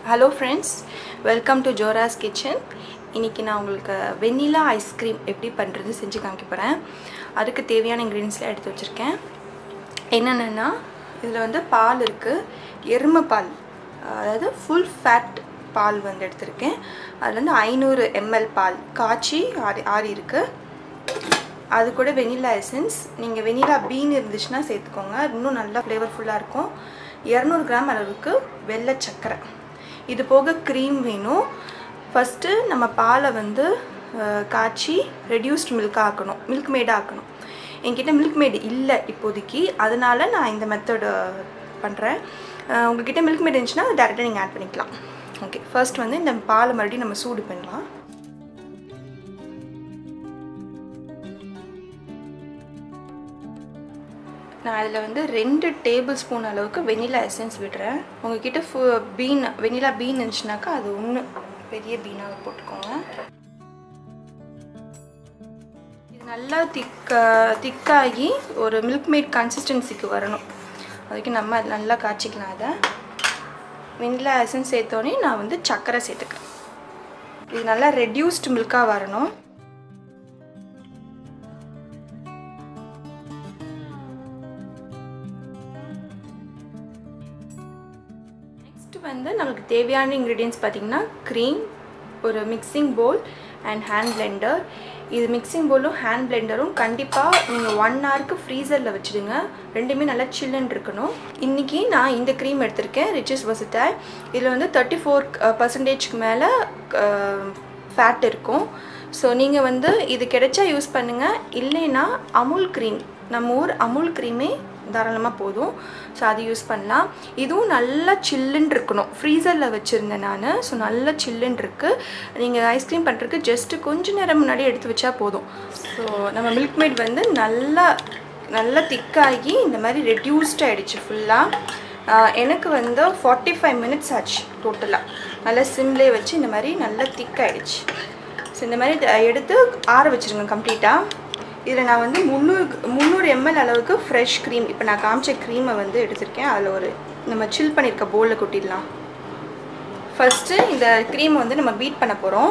Hello friends welcome to Jora's kitchen இன்றைக்கி நான் உங்களுக்கு வெண்ணிலா ஐஸ்கிரீம் எப்படி பண்ணுறது செஞ்சு காமிக்க போகிறேன் அதுக்கு தேவையான இன்க்ரீடியன்ஸ்லாம் எடுத்து வச்சுருக்கேன் என்னென்னா இதில் வந்து பால் இருக்குது எருமை பால் அதாவது ஃபுல் ஃபேட் பால் வந்து எடுத்திருக்கேன் அதில் வந்து ஐநூறு எம்எல் பால் காய்ச்சி ஆறி ஆறி இருக்குது அது கூட வெனிலா எசன்ஸ் நீங்கள் வெனிலா பீன் இருந்துச்சுன்னா சேர்த்துக்கோங்க இன்னும் நல்லா ஃப்ளேவர்ஃபுல்லாக இருக்கும் இரநூறு கிராம் அளவுக்கு வெள்ளை சர்க்கரை இது போக க்ரீம் வேணும் ஃபஸ்ட்டு நம்ம பாலை வந்து காய்ச்சி ரெடியூஸ்ட் மில்க் ஆக்கணும் மில்க் மேட் ஆக்கணும் என்கிட்ட மில்க் மேட் இல்லை இப்போதைக்கு அதனால் நான் இந்த மெத்தடு பண்ணுறேன் உங்ககிட்ட மில்க் மேட் இருந்துச்சுன்னா அதை டேரெக்டாக நீங்கள் ஆட் பண்ணிக்கலாம் ஓகே ஃபர்ஸ்ட் வந்து இந்த பாலை மறுபடியும் நம்ம சூடு பண்ணலாம் நான் அதில் வந்து ரெண்டு டேபிள் ஸ்பூன் அளவுக்கு வெனிலா எசன்ஸ் விடுறேன் உங்ககிட்ட ஃபு பீன் வெனிலா பீன் இருந்துச்சுனாக்கா அது ஒன்று பெரிய பீனாக போட்டுக்கோங்க இது நல்லா திக்க திக்காகி ஒரு மில்க் மேட் கன்சிஸ்டன்சிக்கு வரணும் அதுக்கு நம்ம நல்லா காய்ச்சிக்கலாம் அதை வெனிலா எசன்ஸ் சேர்த்தோடனே நான் வந்து சர்க்கரை சேர்த்துக்கிறேன் இது நல்லா ரெடியூஸ்டு மில்காக வரணும் நெக்ஸ்ட் வந்து நமக்கு தேவையான இன்க்ரீடியன்ஸ் பார்த்திங்கன்னா க்ரீம் ஒரு mixing bowl and hand blender இது மிக்சிங் போலும் ஹேண்ட் பிளெண்டரும் கண்டிப்பாக நீங்கள் ஒன் ஹவருக்கு ஃப்ரீசரில் வச்சுடுங்க ரெண்டுமே நல்லா சில்லுன்னு இருக்கணும் இன்றைக்கி நான் இந்த க்ரீம் எடுத்திருக்கேன் ரிச்சஸ் வசட்டாய் இதில் வந்து தேர்ட்டி ஃபோர் பர்சன்டேஜ்க்கு மேலே ஃபேட் இருக்கும் ஸோ நீங்கள் வந்து இது கிடைச்சா யூஸ் பண்ணுங்கள் இல்லைன்னா அமுல் க்ரீம் நம்ம ஊர் அமுல் க்ரீமே தாராளமாக போதும் ஸோ அது யூஸ் பண்ணலாம் இதுவும் நல்லா சில்லுன்னு இருக்கணும் ஃப்ரீசரில் வச்சுருந்தேன் நான் ஸோ நல்லா சில்லுன்னு இருக்குது நீங்கள் ஐஸ்கிரீம் பண்ணுறதுக்கு ஜஸ்ட்டு கொஞ்சம் நேரம் முன்னாடி எடுத்து வச்சா போதும் ஸோ நம்ம மில்க் மேட் வந்து நல்லா நல்லா திக்காகி இந்த மாதிரி ரெடியூஸ்ட் ஆகிடுச்சு ஃபுல்லாக எனக்கு வந்து ஃபார்ட்டி ஃபைவ் மினிட்ஸ் ஆச்சு டோட்டலாக நல்லா சிம்லே வச்சு இந்த மாதிரி நல்லா திக்காகிடுச்சு ஸோ இந்த மாதிரி எடுத்து ஆற வச்சுருங்க கம்ப்ளீட்டாக இதில் நான் வந்து முந்நூறு முந்நூறு எம்எல் அளவுக்கு ஃப்ரெஷ் க்ரீம் இப்போ நான் காமிச்ச க்ரீமை வந்து எடுத்திருக்கேன் அதில் ஒரு நம்ம சில் பண்ணியிருக்க போலில் கொட்டிடலாம் ஃபஸ்ட்டு இந்த க்ரீமை வந்து நம்ம பீட் பண்ண போகிறோம்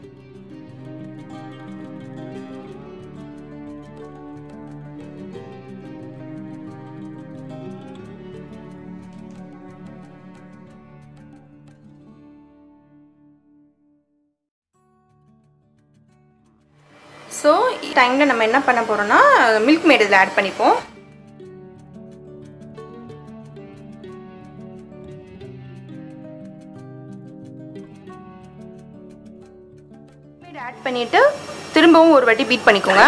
ஸோ டைமில் நம்ம என்ன பண்ண போகிறோம்னா மில்க் மேட் இதில் ஆட் பண்ணிப்போம் மேட் ஆட் பண்ணிவிட்டு திரும்பவும் ஒரு வாட்டி பீட் பண்ணிக்கோங்க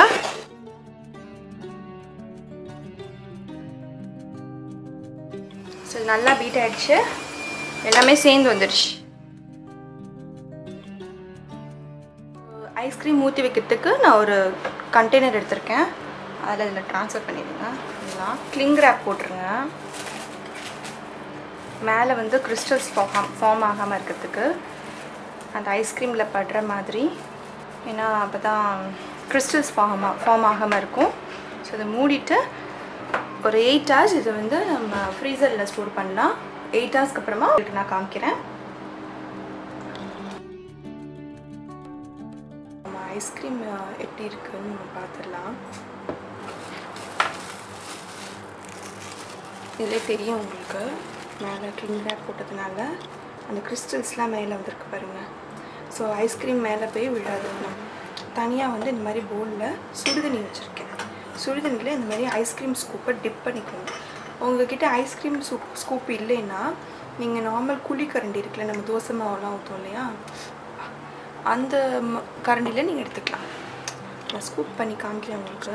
ஸோ நல்லா பீட் ஆகிடுச்சு எல்லாமே சேர்ந்து வந்துடுச்சு ஐஸ்கிரீம் ஊற்றி வைக்கிறதுக்கு நான் ஒரு கண்டெய்னர் எடுத்திருக்கேன் அதில் இதில் ட்ரான்ஸ்ஃபர் பண்ணிடுங்க இதெல்லாம் கிளிங் ரேப் போட்டுருங்க மேலே வந்து கிறிஸ்டல்ஸ் ஃபார்ம் ஃபார்ம் ஆகாமல் இருக்கிறதுக்கு அந்த ஐஸ்கிரீமில் படுற மாதிரி ஏன்னா அப்போ தான் கிறிஸ்டல்ஸ் ஃபார்ம் ஃபார்ம் ஆகாமல் இருக்கும் ஸோ இதை மூடிட்டு ஒரு எயிட் ஹவர்ஸ் இதை வந்து நம்ம ஃப்ரீசரில் ஸ்டோர் பண்ணலாம் எயிட் ஹவர்ஸ்க்கு அப்புறமா உங்களுக்கு நான் காமிக்கிறேன் ஐஸ்கிரீம் எப்படி இருக்குன்னு நம்ம பார்த்துடலாம் இதிலே தெரியும் உங்களுக்கு மேலே க்ரீம் ரேப் போட்டதுனால அந்த கிறிஸ்டல்ஸ்லாம் மேலே வந்திருக்கு பாருங்கள் ஸோ ஐஸ்கிரீம் மேலே போய் விழாது தனியாக வந்து இந்த மாதிரி பவுலில் சுடுதண்ணி வச்சுருக்கேன் சுடுதண்ணியில் இந்த மாதிரி ஐஸ்கிரீம் ஸ்கூப்பை டிப் பண்ணிக்கோங்க உங்ககிட்ட ஐஸ்கிரீம் சூப் ஸ்கூப் இல்லைன்னா நீங்கள் நார்மல் குழி கரண்டி இருக்குல்ல நம்ம தோசை மாவுலாம் ஊற்றுவோம் இல்லையா அந்த கரண்டியில் நீங்கள் எடுத்துக்கலாம் நான் ஸ்கூப் பண்ணி காமிக்கிறேன் உங்களுக்கு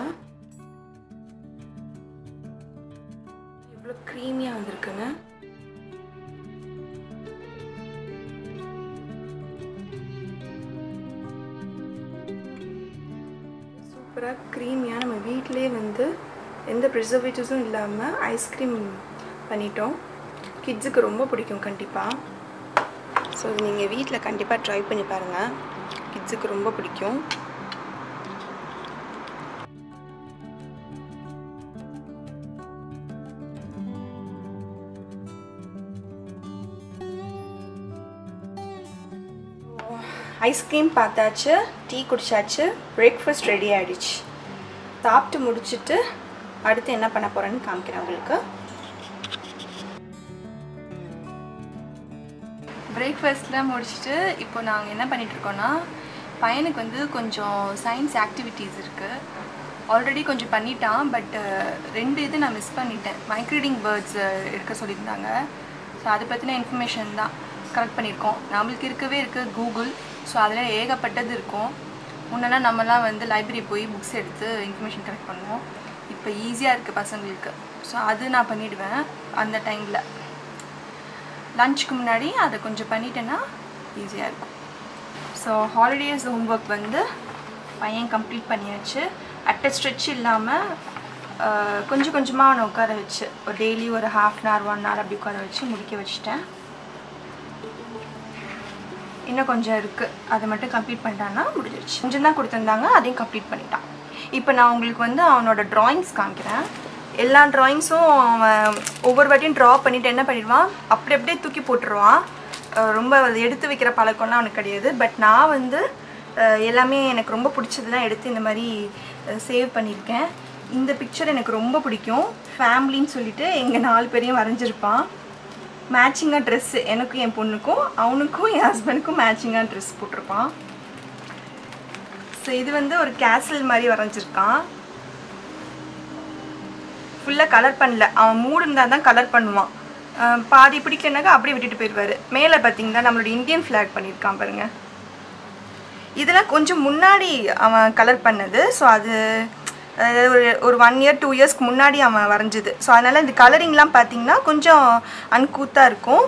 எவ்வளோ க்ரீமியாக வந்திருக்குங்க சூப்பராக க்ரீமியாக நம்ம வீட்டிலே வந்து எந்த ப்ரிசர்வேட்டிவ்ஸும் இல்லாமல் ஐஸ்கிரீம் பண்ணிட்டோம் கிட்ஸுக்கு ரொம்ப பிடிக்கும் கண்டிப்பாக ஸோ நீங்கள் வீட்டில் கண்டிப்பாக ட்ரை பண்ணி பாருங்கள் கிட்ஸுக்கு ரொம்ப பிடிக்கும் ஐஸ்கிரீம் பார்த்தாச்சு டீ குடிச்சாச்சு பிரேக்ஃபாஸ்ட் ரெடி ஆகிடுச்சு சாப்பிட்டு முடிச்சுட்டு அடுத்து என்ன பண்ண போகிறேன்னு காமிக்கிறேன் உங்களுக்கு பிரேக்ஃபாஸ்ட்லாம் முடிச்சுட்டு இப்போ நாங்கள் என்ன பண்ணிகிட்ருக்கோன்னா பையனுக்கு வந்து கொஞ்சம் சயின்ஸ் ஆக்டிவிட்டீஸ் இருக்குது ஆல்ரெடி கொஞ்சம் பண்ணிட்டான் பட் ரெண்டு இது நான் மிஸ் பண்ணிட்டேன் மைக்ரீடிங் பேர்ட்ஸ் எடுக்க சொல்லியிருந்தாங்க ஸோ அதை பற்றின இன்ஃபர்மேஷன் தான் கலெக்ட் பண்ணியிருக்கோம் நம்மளுக்கு இருக்கவே இருக்குது கூகுள் ஸோ அதில் ஏகப்பட்டது இருக்கும் முன்னெல்லாம் நம்மலாம் வந்து லைப்ரரி போய் புக்ஸ் எடுத்து இன்ஃபர்மேஷன் கலெக்ட் பண்ணுவோம் இப்போ ஈஸியாக இருக்குது பசங்களுக்கு ஸோ அது நான் பண்ணிவிடுவேன் அந்த டைமில் லஞ்சுக்கு முன்னாடி அதை கொஞ்சம் பண்ணிட்டேன்னா ஈஸியாக இருக்கும் ஸோ ஹாலிடேஸ் ஹோம்ஒர்க் வந்து பையன் கம்ப்ளீட் பண்ணியாச்சு அட்ட ஸ்ட்ரெச் இல்லாமல் கொஞ்சம் கொஞ்சமாக அவனை உட்கார வச்சு ஒரு டெய்லி ஒரு half an hour one hour அப்படி உட்கார வச்சு முடிக்க வச்சுட்டேன் இன்னும் கொஞ்சம் இருக்குது அதை மட்டும் கம்ப்ளீட் பண்ணிட்டான்னா முடிஞ்சிருச்சு கொஞ்சம் தான் கொடுத்துருந்தாங்க அதையும் கம்ப்ளீட் பண்ணிட்டான் இப்போ நான் உங்களுக்கு வந்து அவனோட ட்ராயிங்ஸ் காமிக்கிறேன் எல்லா ட்ராயிங்ஸும் அவன் ஒவ்வொரு வாட்டியும் ட்ரா பண்ணிவிட்டு என்ன பண்ணிடுவான் அப்படி அப்படியே தூக்கி போட்டுருவான் அஹ் ரொம்ப அது எடுத்து வைக்கிற பழக்கம்லாம் அவனுக்கு கிடையாது பட் நான் வந்து அஹ் எல்லாமே எனக்கு ரொம்ப பிடிச்சதெல்லாம் எடுத்து இந்த மாதிரி சேவ் பண்ணியிருக்கேன் இந்த பிக்சர் எனக்கு ரொம்ப பிடிக்கும் ஃபேமிலின்னு சொல்லிட்டு எங்கள் நாலு பேரையும் வரைஞ்சிருப்பான் மேட்சிங்காக ட்ரெஸ்ஸு எனக்கும் என் பொண்ணுக்கும் அவனுக்கும் என் ஹஸ்பண்டுக்கும் மேட்சிங்காக ட்ரெஸ் போட்டிருப்பான் ஸோ இது வந்து ஒரு கேசல் மாதிரி வரைஞ்சிருக்கான் ஃபுல்லாக கலர் பண்ணல அவன் மூடு இருந்தால் தான் கலர் பண்ணுவான் அஹ் பாதி பிடிக்கலனாக்கா அப்படியே விட்டுட்டு போயிடுவார் மேலே பார்த்தீங்கன்னா நம்மளோட இந்தியன் ஃப்ளாக் பண்ணியிருக்கான் பாருங்க இதெல்லாம் கொஞ்சம் முன்னாடி அவன் கலர் பண்ணது ஸோ அது அதாவது ஒரு ஒரு ஒன் இயர் டூ இயர்ஸ்க்கு முன்னாடி அவன் வரைஞ்சது ஸோ அதனால் இந்த கலரிங்லாம் பார்த்தீங்கன்னா கொஞ்சம் அன்கூத்தாக இருக்கும்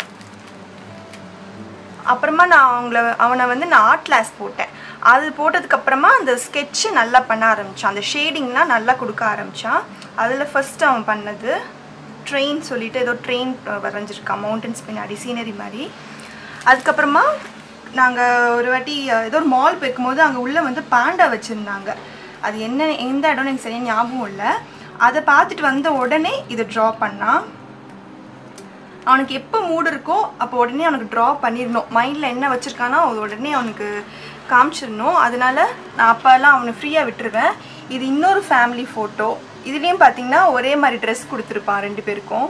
அப்புறமா நான் அவங்கள அவனை வந்து நான் ஆர்ட் கிளாஸ் போட்டேன் அது போட்டதுக்கப்புறமா அந்த ஸ்கெட்சு நல்லா பண்ண ஆரம்பித்தான் அந்த ஷேடிங்லாம் நல்லா கொடுக்க ஆரம்பித்தான் அதில் ஃபஸ்ட்டு அவன் பண்ணது ட்ரெயின் சொல்லிட்டு ஏதோ ட்ரெயின் வரைஞ்சிருக்கான் மவுண்டன்ஸ் பின்னாடி சீனரி மாதிரி அதுக்கப்புறமா நாங்கள் ஒரு வாட்டி அஹ், ஏதோ ஒரு மால் போயிருக்கும்போது அங்கே உள்ளே வந்து பாண்டா வச்சுருந்தாங்க அது என்ன எந்த இடம்னு எனக்கு சரியாக ஞாபகம் இல்லை அதை பார்த்துட்டு வந்த உடனே இதை ட்ரா பண்ணான் அவனுக்கு எப்போ மூடு இருக்கோ அப்போ உடனே அவனுக்கு ட்ரா பண்ணிடணும் மைண்டில் என்ன வச்சுருக்கானோ அது உடனே அவனுக்கு காமிச்சிடணும் அதனால நான் அப்போல்லாம் அவனை ஃப்ரீயாக விட்டுருவேன் இது இன்னொரு ஃபேமிலி ஃபோட்டோ இதுலேயும் பார்த்தீங்கன்னா ஒரே மாதிரி ட்ரெஸ் கொடுத்துருப்பான் ரெண்டு பேருக்கும்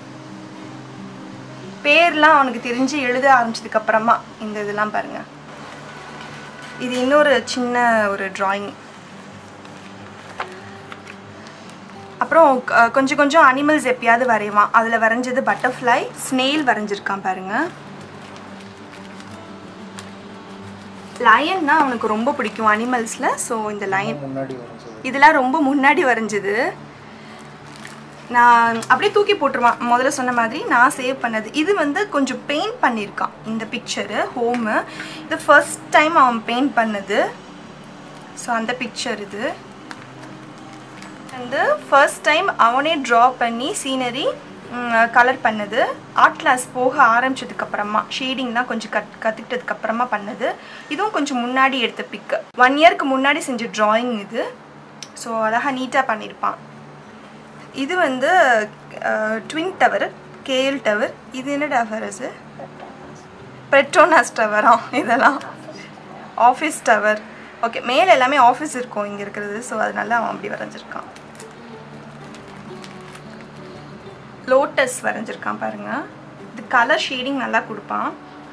பேர்லாம் அவனுக்கு தெரிஞ்சு எழுத ஆரம்பிச்சதுக்கு அப்புறமா இந்த இதெல்லாம் பாருங்க இது இன்னொரு சின்ன ஒரு டிராயிங் அப்புறம் க- கொஞ்சம் கொஞ்சம் அனிமல்ஸ் எப்பயாவது வரைவான் அதில் வரைஞ்சது பட்டர்ஃப்ளை ஸ்னெயில் வரைஞ்சிருக்கான் பாருங்க லயன்னா அவனுக்கு ரொம்ப பிடிக்கும் அனிமல்ஸில் ஸோ இந்த லயன் முன்னாடி வரைஞ்சது இதெல்லாம் ரொம்ப முன்னாடி வரைஞ்சது நான் அப்படியே தூக்கி போட்டுருவான் முதல்ல சொன்ன மாதிரி நான் சேவ் பண்ணது இது வந்து கொஞ்சம் பெயிண்ட் பண்ணியிருக்கான் இந்த பிக்சரு ஹோமு இது ஃபர்ஸ்ட் டைம் அவன் பெயிண்ட் பண்ணது ஸோ அந்த பிக்சர் இது வந்து ஃபர்ஸ்ட் டைம் அவனே ட்ரா பண்ணி சீனரி கலர் பண்ணது ஆர்ட் கிளாஸ் போக ஆரம்பிச்சதுக்கு அப்புறமா ஷேடிங்லாம் கொஞ்சம் கத் கற்றுக்கிட்டதுக்கு அப்புறமா பண்ணது இதுவும் கொஞ்சம் முன்னாடி எடுத்த பிக்கு ஒன் இயர்க்கு முன்னாடி செஞ்ச ட்ராயிங் இது ஸோ அழகாக நீட்டாக பண்ணியிருப்பான் இது வந்து ட்வின் டவர் கேஎல் டவர் இது என்ன டவர் இது பெட்ரோனாஸ் டவரா இதெல்லாம் ஆஃபீஸ் டவர் ஓகே மேலே எல்லாமே ஆஃபீஸ் இருக்கும் இங்கே இருக்கிறது ஸோ அதனால அவன் அப்படி வரைஞ்சிருக்கான் லோட்டஸ் வரைஞ்சிருக்கான் பாருங்க இது கலர் ஷேடிங் நல்லா கொடுப்பான்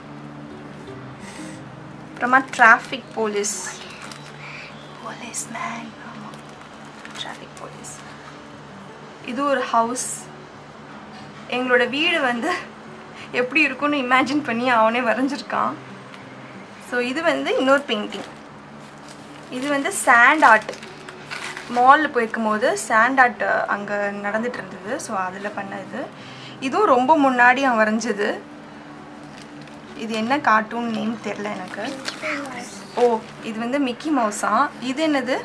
அப்புறமா traffic police policeman traffic police இது ஒரு ஹவுஸ் எங்களோட வீடு வந்து எப்படி இருக்கும்னு இமேஜின் பண்ணி அவனே வரைஞ்சிருக்கான் ஸோ இது வந்து இன்னொரு பெயிண்டிங் இது வந்து சாண்ட் ஆர்ட் மாலில் போயிருக்கும் போது சாண்ட் ஆர்ட் அங்கே நடந்துட்டு இருந்தது ஸோ அதில் பண்ணது இதுவும் ரொம்ப முன்னாடி அவன் வரைஞ்சது இது என்ன கார்ட்டூன் நேம் தெரில எனக்கு ஓ இது வந்து மிக்கி மவுஸா இது என்னது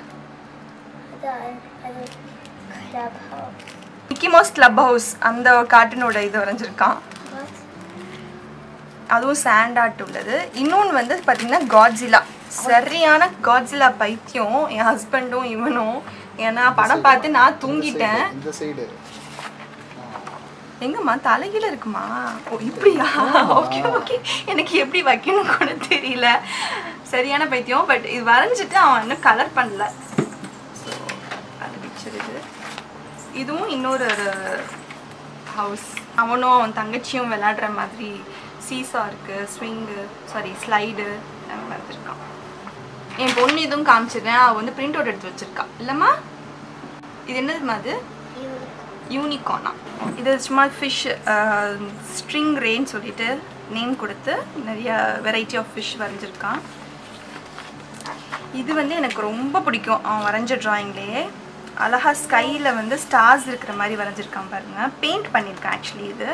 Clubhouse. Mickey Mouse clubhouse அந்த கார்ட்டூனோட இது வரைஞ்சிருக்கான் What? அதுவும் சாண்ட் ஆர்ட் உள்ளது இன்னொன்று வந்து பார்த்தீங்கன்னா காட்ஸிலா சரியான காட்ஸிலா பைத்தியம் என் ஹஸ்பண்டும் இவனும் ஏன்னா படம் பார்த்து நான் தூங்கிட்டேன் இந்த சைடு எங்கம்மா தலைகீழ இருக்குமா ஓ இப்படியா ஓகே ஓகே எனக்கு எப்படி வைக்கணும் கூட தெரியல சரியான பைத்தியம் பட் இது வரைஞ்சிட்டு அவன் இன்னும் கலர் பண்ணல ஸோ அது பிக்சர் இது இதுவும் இன்னொரு ஹவுஸ் அவனும் அவன் தங்கச்சியும் விளையாடுற மாதிரி சீசா இருக்கு ஸ்விங்கு சாரி ஸ்லைடு அந்த மாதிரி இருக்கான் என் பொண்ணு இதுவும் காமிச்சிடுறேன் அவள் வந்து பிரிண்ட் அவுட் எடுத்து வச்சிருக்கா இல்லைம்மா இது என்னதுமா அது யூனிகார்னா இது சும்மா ஃபிஷ் ஸ்ட்ரிங் ரேன்னு சொல்லிட்டு நேம் கொடுத்து நிறைய வெரைட்டி ஆஃப் ஃபிஷ் வரைஞ்சிருக்கான் இது வந்து எனக்கு ரொம்ப பிடிக்கும் அவன் வரைஞ்ச ட்ராயிங்லேயே அழகா ஸ்கையில் வந்து ஸ்டார்ஸ் இருக்கிற மாதிரி வரைஞ்சிருக்கான் பாருங்க பெயிண்ட் பண்ணியிருக்கான் ஆக்சுவலி இது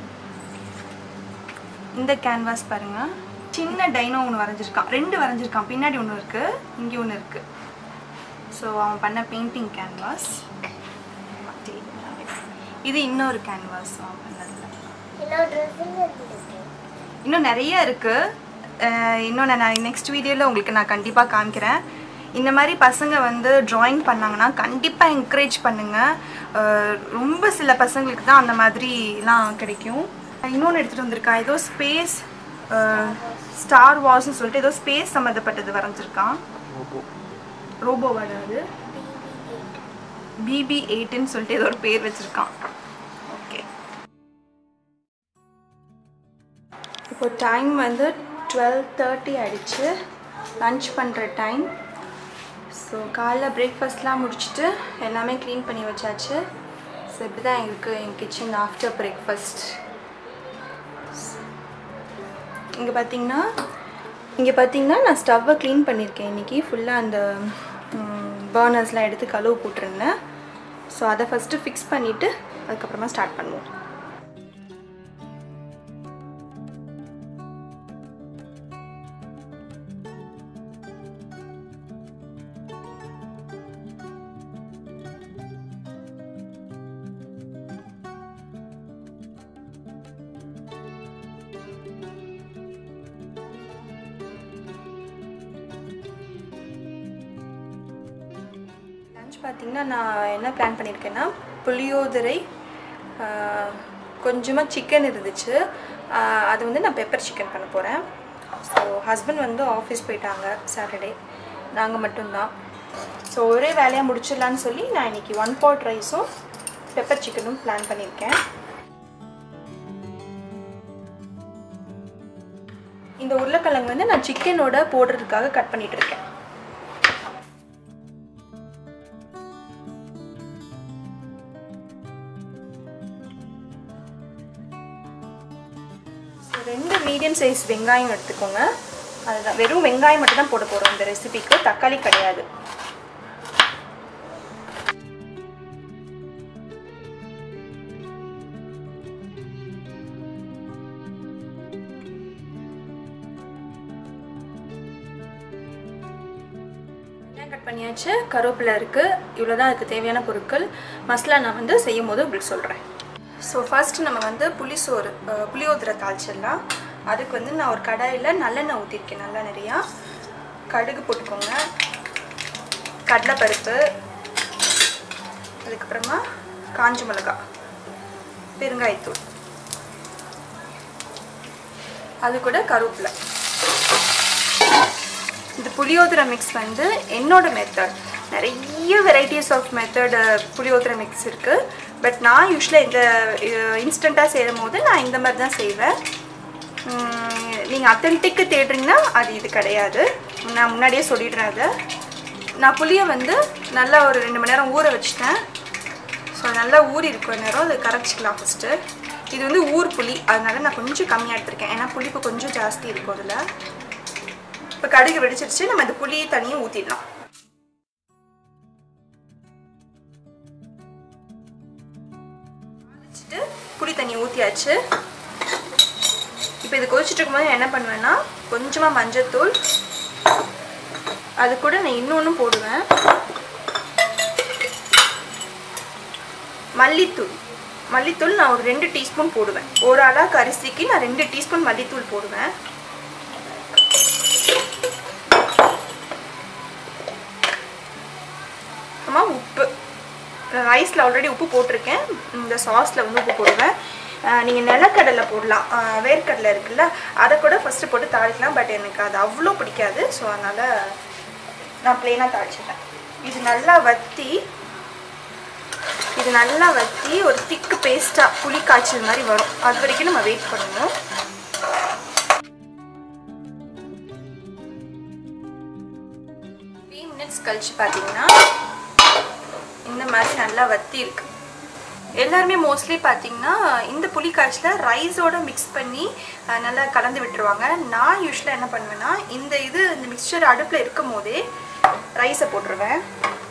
இந்த கேன்வாஸ் பாருங்க சின்ன டைனோ ஒன்று வரைஞ்சிருக்கான் ரெண்டு வரைஞ்சிருக்கான் பின்னாடி ஒன்று இருக்கு இங்கே ஒன்று இருக்கு ஸோ அவன் பண்ண பெயிண்டிங் கேன்வாஸ் இது இன்னொரு கேன்வாஸ் அவன் பண்ணதில் என்னோட ட்ரெஸ்ஸில் இருக்கு இன்னும் நிறைய இருக்கு அஹ் இன்னும் நான் நெக்ஸ்ட் வீடியோவில் உங்களுக்கு நான் கண்டிப்பாக காமிக்கிறேன் இந்த மாதிரி பசங்க வந்து ட்ராயிங் பண்ணாங்கன்னா கண்டிப்பாக என்கரேஜ் பண்ணுங்க அஹ் ரொம்ப சில பசங்களுக்கு தான் அந்த மாதிரிலாம் கிடைக்கும் இன்னொன்று எடுத்துகிட்டு வந்திருக்கான் ஏதோ ஸ்பேஸ் ஸ்டார் வார்ஸ்னு சொல்லிட்டு ஏதோ ஸ்பேஸ் சம்மந்தப்பட்டது வரைஞ்சிருக்கான் ரோபோவோட அது பிபி எயிட்டுன்னு சொல்லிட்டு ஏதோ ஒரு பேர் வச்சுருக்கான் ஓகே இப்போ டைம் வந்து டுவெல் தேர்ட்டி ஆயிடுச்சு லன்ச் பண்ணுற டைம் ஸோ காலைல பிரேக்ஃபாஸ்ட்லாம் முடிச்சுட்டு எல்லாமே க்ளீன் பண்ணி வச்சாச்சு ஸோ இப்படி தான் எங்களுக்கு என் கிச்சன் ஆஃப்டர் பிரேக்ஃபாஸ்ட் இங்கே பார்த்தீங்கன்னா இங்கே பார்த்தீங்கன்னா நான் ஸ்டவ்வை க்ளீன் பண்ணியிருக்கேன் இன்றைக்கி ஃபுல்லாக அந்த பர்னர்ஸ்லாம் எடுத்து கழுவு போட்டிருந்தேன் ஸோ அதை ஃபஸ்ட்டு ஃபிக்ஸ் பண்ணிவிட்டு அதுக்கப்புறமா ஸ்டார்ட் பண்ணுவோம் லஞ்ச் பார்த்தீங்கன்னா நான் என்ன பிளான் பண்ணியிருக்கேன்னா புளியோதரை கொஞ்சமாக சிக்கன் இருந்துச்சு ஆஹ் அது வந்து நான் பெப்பர் சிக்கன் பண்ண போகிறேன் ஸோ ஹஸ்பண்ட் வந்து ஆஃபீஸ் போயிட்டாங்க சாட்டர்டே நாங்கள் மட்டும்தான் ஸோ ஒரே வேலையாக முடிச்சிடலான்னு சொல்லி நான் இன்னைக்கு ஒன் பாட் ரைஸும் பெப்பர் சிக்கனும் பிளான் பண்ணியிருக்கேன் இந்த உருளைக்கிழங்கு வந்து நான் சிக்கனோட போடுறதுக்காக கட் பண்ணிட்டு இருக்கேன் ரெண்டு மீடியம் சைஸ் வெங்காயம் எடுத்துக்கோங்க அதுதான் வெறும் வெங்காயம் மட்டும் தான் போட போகிறோம் இந்த ரெசிபிக்கு தக்காளி கிடையாது வெங்காயம் கட் பண்ணியாச்சு கருவேப்பிலை இருக்குது இவ்வளோ தான் அதுக்கு தேவையான பொருட்கள் மசாலா நான் வந்து செய்யும் போது உங்களுக்கு சொல்கிறேன் ஸோ ஃபர்ஸ்ட் நம்ம வந்து புளிசோறு அஹ், புளியோதரை தாளிச்சிடலாம் அதுக்கு வந்து நான் ஒரு கடாயில் நல்லெண்ணெய் ஊற்றிருக்கேன் நல்லா நிறையா கடுகு போட்டுக்கோங்க கடலைப்பருப்பு அதுக்கப்புறமா காஞ்ச மிளகா பெருங்காயத்தூள் அது கூட கருவேப்பிலை இந்த புளியோதரை மிக்ஸ் வந்து என்னோட மெத்தட் நிறைய varieties of method puliyodharai mix இருக்குது பட் நான் யூஸ்வலாக இந்த இன்ஸ்டண்ட்டாக செய்யும் போது நான் இந்த மாதிரி தான் செய்வேன் நீங்கள் அத்தன்டிக்கு தேடுறீங்கன்னா அது இது கிடையாது நான் முன்னாடியே சொல்லிடுறேன் அதை நான் புளியை வந்து நல்லா ஒரு ரெண்டு மணி நேரம் ஊற வச்சுட்டேன் ஸோ நல்லா ஊறி இருக்கிற நேரம் அதை கரைச்சிக்கலாம் ஃபஸ்ட்டு இது வந்து ஊர் புளி அதனால நான் கொஞ்சம் கம்மியாக எடுத்திருக்கேன் ஏன்னா புளிப்பு கொஞ்சம் ஜாஸ்தி இருக்கும் அதில் இப்போ கடுகு வெடிச்சிருச்சு நம்ம இந்த புளி தனியை ஊற்றிடலாம் வச்சுட்டு புளி தண்ணி ஊற்றியாச்சு இப்போ இது கொதிச்சுட்டு இருக்கும்போது என்ன பண்ணுவேன்னா கொஞ்சமாக மஞ்சத்தூள் அது கூட நான் இன்னொன்றும் போடுவேன் மல்லித்தூள் மல்லித்தூள் நான் ஒரு ரெண்டு டீஸ்பூன் போடுவேன் ஒரு அளாக்கு அரிசிக்கு நான் ரெண்டு டீஸ்பூன் மல்லித்தூள் போடுவேன் அப்புறமா உப்பு ரைஸில் ஆல்ரெடி உப்பு போட்டிருக்கேன் இந்த சாஸில் வந்து உப்பு போடுவேன் நீங்கள் நிலக்கடலை போடலாம் அஹ் வேர்க்கடலை இருக்குல்ல அதை கூட ஃபஸ்ட்டு போட்டு தாளிக்கலாம் பட் எனக்கு அது அவ்வளோ பிடிக்காது ஸோ அதனால் நான் ப்ளெயினாக தாளிச்சிட்டேன் இது நல்லா வற்றி இது நல்லா வற்றி ஒரு திக்கு பேஸ்ட்டாக புளி காய்ச்சல் மாதிரி வரும் அது வரைக்கும் நம்ம வெயிட் பண்ணணும் த்ரீ மினிட்ஸ் கழிச்சு பார்த்தீங்கன்னா இந்த மாதிரி நல்லா வத்தி இருக்கு எல்லாருமே மோஸ்ட்லி பார்த்தீங்கன்னா இந்த புளி காய்ச்சல ரைஸோட மிக்ஸ் பண்ணி அஹ், நல்லா கலந்து விட்டுருவாங்க நான் யூஸ்வலாக என்ன பண்ணுவேன்னா இந்த இது இந்த மிக்சர் அடுப்பில் இருக்கும் போதே ரைஸை போட்டுருவேன்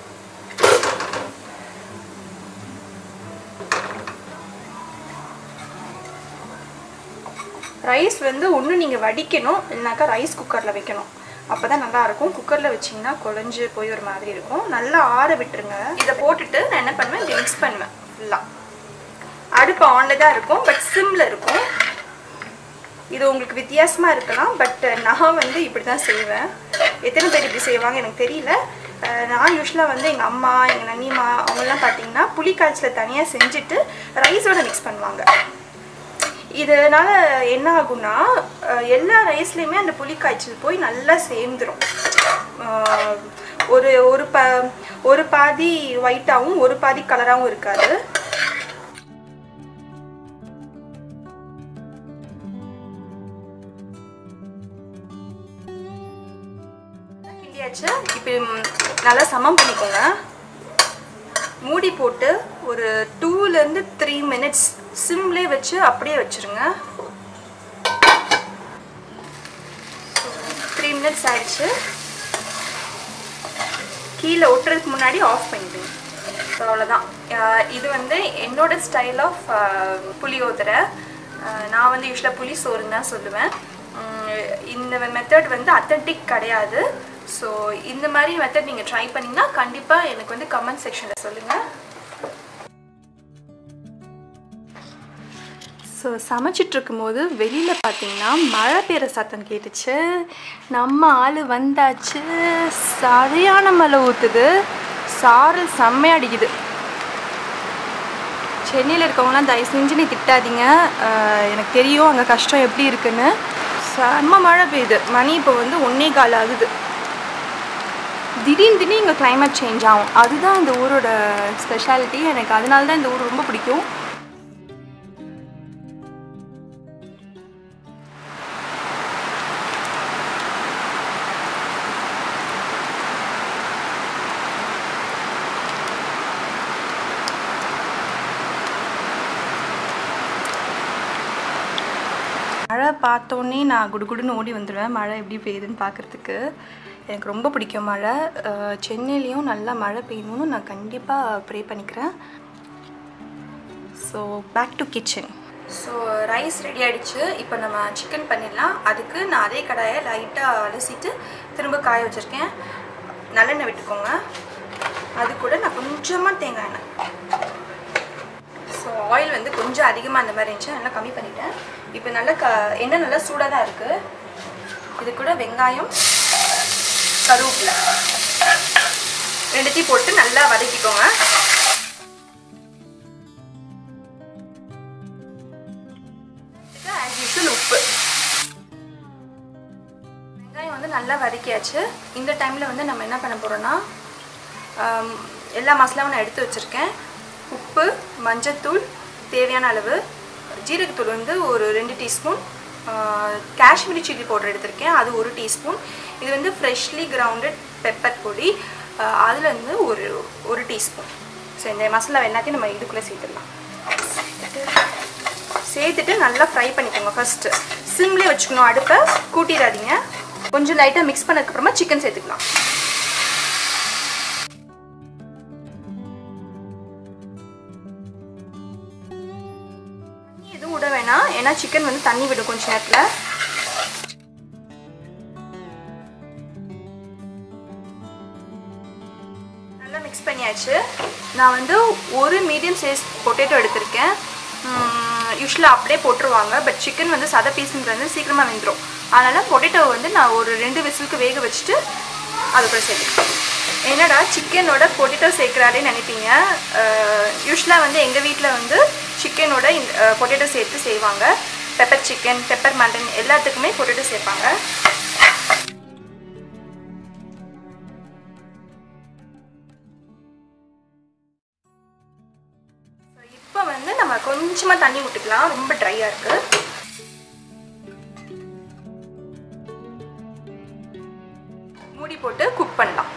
ரைஸ் வந்து ஒன்று நீங்கள் வடிக்கணும் இல்லைனாக்கா ரைஸ் குக்கரில் வைக்கணும் அப்போ தான் நல்லாயிருக்கும் குக்கரில் வச்சிங்கன்னா குழஞ்சு போய் ஒரு மாதிரி இருக்கும் நல்லா ஆற விட்டுருங்க இதை போட்டுட்டு நான் என்ன பண்ணுவேன் இப்படி மிக்ஸ் பண்ணுவேன் ஃபுல்லாக அடுப்பு ஆனில் தான் இருக்கும் பட் சிம்மில் இருக்கும் இது உங்களுக்கு வித்தியாசமாக இருக்கலாம் பட் நான் வந்து இப்படி தான் செய்வேன் எத்தனை பேர் இப்படி செய்வாங்க எனக்கு தெரியல அஹ் நான் யூஸ்வலாக வந்து எங்கள் அம்மா எங்கள் நன்னிமா அவங்கெல்லாம் பார்த்தீங்கன்னா புளி காய்ச்சல தனியாக செஞ்சுட்டு ரைஸோட மிக்ஸ் பண்ணுவாங்க இதனால என்ன ஆகும்னா அஹ் எல்லா ரைஸ்லேயுமே அந்த புளி காய்ச்சல் போய் நல்லா சேர்ந்துரும் அஹ் ஒரு ஒரு ப ஒரு பாதி ஒயிட்டாகவும் ஒரு பாதி கலராகவும் இருக்காது கிண்டியாச்சு இப்போ ம், நல்லா சமம் பண்ணிக்கோங்க மூடி போட்டு ஒரு டூலேருந்து த்ரீ மினிட்ஸ் சிம்லே வச்சு அப்படியே வச்சுருங்க த்ரீ மினிட்ஸ் ஆயிடுச்சு கீழே ஒட்டுறதுக்கு முன்னாடி ஆஃப் பண்ணிடுங்க ஸோ அவ்வளோதான் அஹ் இது வந்து என்னோட ஸ்டைல் ஆஃப் புளியோதரை அஹ் நான் வந்து யூஸ்வலாக புளி சோறுன்னு தான் சொல்லுவேன் உம், இந்த மெத்தட் வந்து அத்தன்டிக் கிடையாது ஸோ இந்த மாதிரி மெத்தட் நீங்கள் ட்ரை பண்ணிங்கன்னா கண்டிப்பாக எனக்கு வந்து கமெண்ட் செக்ஷனில் சொல்லுங்கள் ஸோ சமைச்சிட்டு இருக்கும்போது வெளியில் பார்த்தீங்கன்னா மழை பெய்கிற சத்தம் கேட்டுச்சு நம்ம ஆள் வந்தாச்சு சரியான மழை ஊற்றுது சாரல் செம்மையா அடிக்குது சென்னையில் இருக்கவங்களாம் தயவு செஞ்சு நீ திட்டாதீங்க அஹ் எனக்கு தெரியும் அங்கே கஷ்டம் எப்படி இருக்குன்னு செம்ம மழை பெய்யுது மணி இப்போ வந்து ஒன்னே கால் ஆகுது திடீர்னு திடீர்னு இங்கே climate சேஞ்ச் ஆகும் அதுதான் இந்த ஊரோட ஸ்பெஷாலிட்டி எனக்கு அதனால தான் இந்த ஊர் ரொம்ப பிடிக்கும் மழை பார்த்தோன்னே நான் குடுகுடுன்னு ஓடி வந்துடுவேன் மழை எப்படி பெய்யுதுன்னு பார்க்குறதுக்கு எனக்கு ரொம்ப பிடிக்கும் மழை அஹ் சென்னையிலையும் நல்லா மழை பெய்யணும்னு நான் கண்டிப்பாக ப்ரே பண்ணிக்கிறேன் so back to kitchen so rice ready ஆயிடுச்சு இப்போ நம்ம சிக்கன் பண்ணிடலாம் அதுக்கு நான் அதே கடாயை லைட்டாக அலசிட்டு திரும்ப காய வச்சுருக்கேன் நல்லெண்ணெய் விட்டுக்கோங்க அது கூட நான் கொஞ்சமாக தேங்காய் எண்ணெய் ஸோ ஆயில் வந்து கொஞ்சம் அதிகமாக அந்த மாதிரி இருந்துச்சு நல்லா கம்மி பண்ணிட்டேன் இப்போ நல்லா க எண்ணெய் நல்லா சூடாக தான் இருக்குது இது கூட வெங்காயம் கருவேப்பிலை ரெண்டுத்தையும் போட்டு நல்லா வதக்கிக்கோங்க ஆஸ் யூஷுவல் உப்பு வெங்காயம் வந்து நல்லா வதக்கியாச்சு இந்த டைமில் வந்து நம்ம என்ன பண்ண போகிறோன்னா ஆம், எல்லா மசாலாவும் நான் எடுத்து வச்சுருக்கேன் உப்பு மஞ்சத்தூள் தேவையான அளவு ஜீரகத்தூள் வந்து ஒரு ரெண்டு டீஸ்பூன் காஷ்மீரி சில்லி பவுடர் எடுத்திருக்கேன் அது ஒரு டீஸ்பூன் இது வந்து ஃப்ரெஷ்லி கிரவுண்டட் பெப்பர் பொடி அதில் வந்து ஒரு ஒரு டீஸ்பூன் ஸோ இந்த மசாலா எல்லாத்தையும் நம்ம இதுக்குள்ளே சேர்த்துடலாம் சேர்த்துட்டு நல்லா ஃப்ரை பண்ணிக்கோங்க ஃபஸ்ட்டு சிம்லேயே வச்சுக்கணும் அடுப்பை கூட்டிடாதீங்க கொஞ்சம் லைட்டாக மிக்ஸ் பண்ணதுக்கப்புறமா சிக்கன் சேர்த்துக்கலாம் தண்ணி எதுவும் விட வேணாம் ஏன்னா சிக்கன் வந்து தண்ணி விடும் கொஞ்ச நேரத்தில் நல்லா மிக்ஸ் பண்ணியாச்சு நான் வந்து ஒரு மீடியம் சைஸ் பொட்டேட்டோ எடுத்திருக்கேன் யூஸ்வலாக அப்படியே போட்டுருவாங்க பட் சிக்கன் வந்து சத பீஸுன்றது சீக்கிரமாக வெந்துடும் அதனால் பொட்டேட்டோ வந்து நான் ஒரு ரெண்டு விசிலுக்கு வேக வச்சுட்டு அதுக்குள்ள சேர்த்துக்கிறேன் என்னடா சிக்கனோட பொட்டேட்டோ சேர்க்குறாருன்னு நினைப்பீங்க யூஸ்வலாக வந்து எங்கள் வீட்டில் வந்து சிக்கனோட இந்த பொட்டேட்டோ சேர்த்து செய்வாங்க பெப்பர் சிக்கன் பெப்பர் மட்டன் எல்லாத்துக்குமே பொட்டேட்டோ சேர்ப்பாங்க இப்போ வந்து நம்ம கொஞ்சமாக தண்ணி விட்டுக்கலாம் ரொம்ப ட்ரையாக இருக்குது மூடி போட்டு குக் பண்ணலாம்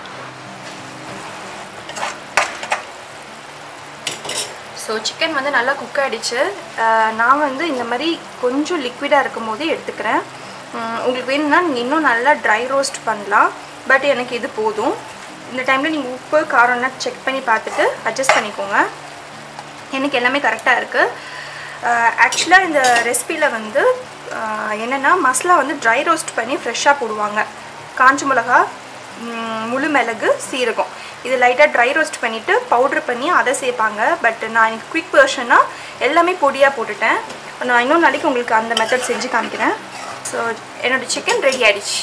ஸோ சிக்கன் வந்து நல்லா குக் ஆகிடுச்சு நான் வந்து இந்த மாதிரி கொஞ்சம் லிக்விடாக இருக்கும் போதே எடுத்துக்கிறேன் உம், உங்களுக்கு வேணும்னா நீங்கள் இன்னும் நல்லா ட்ரை ரோஸ்ட் பண்ணலாம் பட் எனக்கு இது போதும் இந்த டைமில் நீங்கள் உப்பு காரம்னா செக் பண்ணி பார்த்துட்டு அட்ஜஸ்ட் பண்ணிக்கோங்க எனக்கு எல்லாமே கரெக்டாக இருக்குது ஆக்சுவலாக இந்த ரெசிபியில் வந்து ஆஹ், என்னென்னா மசாலா வந்து ட்ரை ரோஸ்ட் பண்ணி ஃப்ரெஷ்ஷாக போடுவாங்க காஞ்ச மிளகா ம், முழு மிளகு சீரகம் இது லைட்டாக ட்ரை ரோஸ்ட் பண்ணிவிட்டு பவுடர் பண்ணி அதை சேர்ப்பாங்க பட் நான் எனக்கு குயிக் வெர்ஷனாக எல்லாமே பொடியாக போட்டுட்டேன் நான் இன்னொரு நாளைக்கு உங்களுக்கு அந்த மெத்தட் செஞ்சு காமிக்கிறேன் ஸோ என்னோடய சிக்கன் ரெடி ஆயிடுச்சு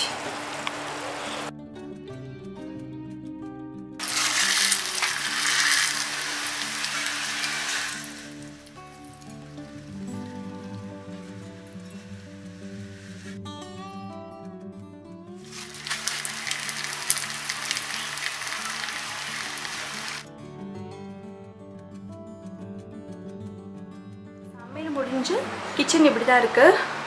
சமையல் முடிஞ்சு கிச்சன் இப்படி தான் இருக்குது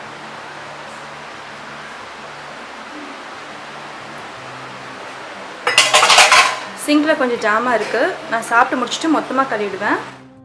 சிங்கில் கொஞ்சம் ஜாமாக இருக்குது நான் சாப்பிட்டு முடிச்சுட்டு மொத்தமாக கழுவிடுவேன்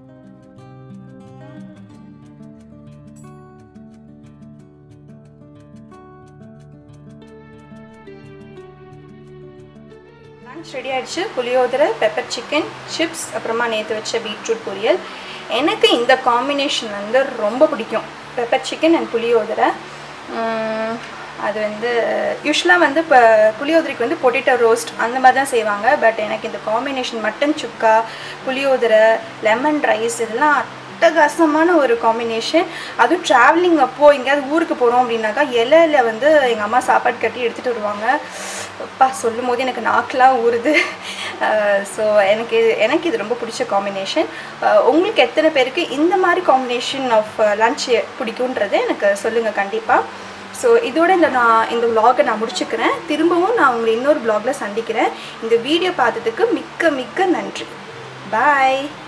லன்ச் ரெடி ஆயிடுச்சு புளியோதரை பெப்பர் சிக்கன் சிப்ஸ் அப்புறமா நேற்று வச்ச பீட்ரூட் பொரியல் எனக்கு இந்த காம்பினேஷன் வந்து ரொம்ப பிடிக்கும் pepper chicken and puliyodharai um, அது வந்து யூஸ்வலாக வந்து இப்போ புளியோதரைக்கு வந்து பொட்டேட்டோ ரோஸ்ட் அந்த மாதிரி தான் செய்வாங்க பட் எனக்கு இந்த combination mutton chukka puliyodharai lemon rice இதெல்லாம் அட்டகாசமான ஒரு காம்பினேஷன் அதுவும் ட்ராவலிங் அப்போது எங்கேயாவது ஊருக்கு போகிறோம் அப்படின்னாக்கா இலையில வந்து எங்கள் அம்மா சாப்பாடு கட்டி எடுத்துகிட்டு வருவாங்க அப்பா சொல்லும் போது எனக்கு நாக்கெலாம் ஊறுது ஸோ எனக்கு இது எனக்கு இது ரொம்ப பிடிச்ச காம்பினேஷன் உங்களுக்கு எத்தனை பேருக்கு இந்த மாதிரி காம்பினேஷன் ஆஃப் லன்ச் பிடிக்குன்றது எனக்கு சொல்லுங்கள் கண்டிப்பாக ஸோ இதோட இந்த நான் இந்த vlog-அ நான் முடிச்சுக்கிறேன் திரும்பவும் நான் உங்களை இன்னொரு vlog-ல சந்திக்கிறேன் இந்த வீடியோ பார்த்ததுக்கு மிக்க மிக்க நன்றி பாய்